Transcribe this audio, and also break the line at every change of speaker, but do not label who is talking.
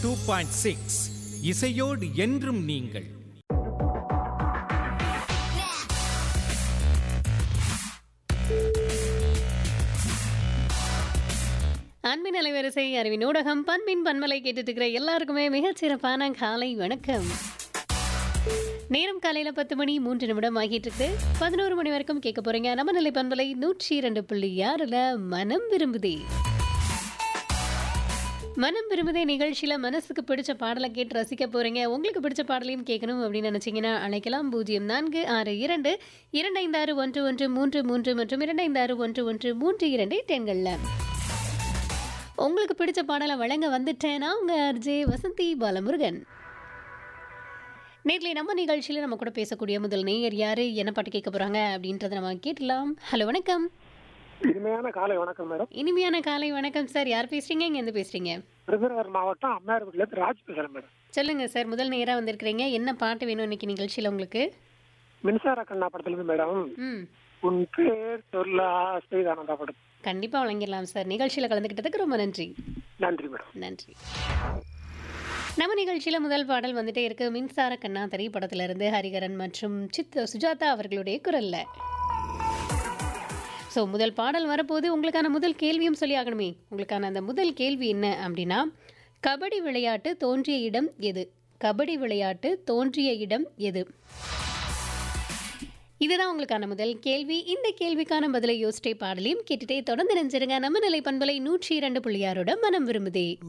two point six இசையோடு என்றும் நீங்கள்
அன்பின் அலைவரிசை அறிவின் ஊடகம் பண்பின் பன்மலை கேட்டுட்டு இருக்கிற எல்லாருக்குமே மிகச்சிறப்பான காலை வணக்கம் நேரம் காலையில பத்து மணி மூன்று நிமிடம் ஆகிட்டு இருக்கு பதினோரு மணி வரைக்கும் கேட்க போறீங்க நம்ம நிலை பண்பலை நூற்றி இரண்டு புள்ளி ஆறுல மனம் விரும்புதே மனம் விரும்புதே நிகழ்ச்சியில மனசுக்கு பிடிச்ச பாடலை கேட்டு ரசிக்க போறீங்க உங்களுக்கு பிடிச்ச பாடலையும் கேட்கணும் அப்படின்னு நினைச்சீங்கன்னா அழைக்கலாம் பூஜ்ஜியம் நான்கு ஆறு இரண்டு இரண்டு ஐந்து ஆறு ஒன்று ஒன்று மூன்று மூன்று மற்றும் இரண்டு ஐந்து ஆறு ஒன்று ஒன்று மூன்று இரண்டு டென்கள்ல உங்களுக்கு பிடிச்ச பாடலை வழங்க வந்துட்டேனா உங்க அர்ஜே வசந்தி பாலமுருகன் நேர்ல நம்ம நிகழ்ச்சியில நம்ம கூட பேசக்கூடிய முதல் நேயர் யாரு என்ன பாட்டு கேட்க போறாங்க அப்படின்றத நம்ம கேட்கலாம் ஹலோ வணக்கம்
இனிமையான காலை வணக்கம் மேடம்
இனிமையான காலை வணக்கம் சார் யார் பேசுறீங்க இங்க இருந்து பேசுறீங்க
விருதுநகர் மாவட்டம் அம்மையார்பட்டில இருந்து ராஜ் பேசுறேன் மேடம்
சொல்லுங்க சார் முதல் நேரா வந்திருக்கிறீங்க என்ன பாட்டு வேணும் இன்னைக்கு நிகழ்ச்சியில உங்களுக்கு
மின்சார கண்ணா படத்துல இருந்து மேடம்
ம்
உன் பேர் சொல்ல ஆசைதானந்தா படம்
கண்டிப்பா வழங்கிடலாம் சார் நிகழ்ச்சியில கலந்துக்கிட்டதுக்கு ரொம்ப நன்றி
நன்றி மேடம்
நன்றி நம்ம நிகழ்ச்சியில முதல் பாடல் வந்துட்டே இருக்கு மின்சார கண்ணா திரைப்படத்துல இருந்து ஹரிகரன் மற்றும் சித் சுஜாதா அவர்களுடைய குரல்ல ஸோ முதல் பாடல் வரப்போது உங்களுக்கான முதல் கேள்வியும் சொல்லி ஆகணுமே உங்களுக்கான அந்த முதல் கேள்வி என்ன அப்படின்னா கபடி விளையாட்டு தோன்றிய இடம் எது கபடி விளையாட்டு தோன்றிய இடம் எது இதுதான் உங்களுக்கான முதல் கேள்வி இந்த கேள்விக்கான பதிலை யோசிச்சே பாடலையும் கேட்டுட்டே தொடர்ந்து நினைச்சிருங்க நம்ம நிலை பண்பலை நூற்றி இரண்டு புள்ளியாரோட மனம் விரும்புதே